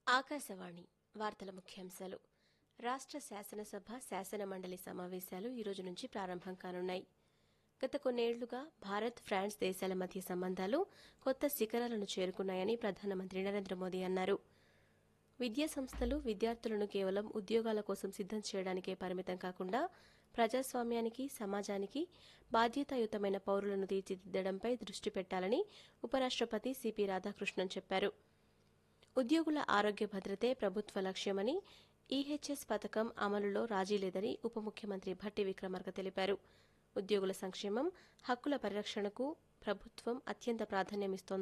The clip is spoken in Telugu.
ఆకాశవాణి వార్తల ముఖ్యాంశాలు రాష్ట్ర శాసనసభ శాసన మండలి సమావేశాలు ఈ రోజు నుంచి ప్రారంభం కానున్నాయి గత కొన్నేళ్లుగా భారత్ ఫ్రాన్స్ దేశాల మధ్య సంబంధాలు కొత్త శిఖరాలను చేరుకున్నాయని ప్రధానమంత్రి నరేంద్ర మోదీ అన్నారు విద్యా సంస్థలు విద్యార్థులను కేవలం ఉద్యోగాల కోసం సిద్దం చేయడానికే పరిమితం కాకుండా ప్రజాస్వామ్యానికి సమాజానికి బాధ్యతాయుతమైన పౌరులను తీర్చిదిద్దడంపై దృష్టి పెట్టాలని ఉపరాష్టపతి సిపి రాధాకృష్ణన్ చెప్పారు ఉద్యోగుల ఆరోగ్య భద్రతే ప్రభుత్వ లక్ష్యమని ఈహెచ్ఎస్ పథకం అమలులో రాజీ లేదని ఉప ముఖ్యమంత్రి భట్టి విక్రమార్క తెలిపారు ఉద్యోగుల సంక్షేమం హక్కుల పరిరక్షణకు ప్రభుత్వం అత్యంత ప్రాధాన్యమిస్తోందని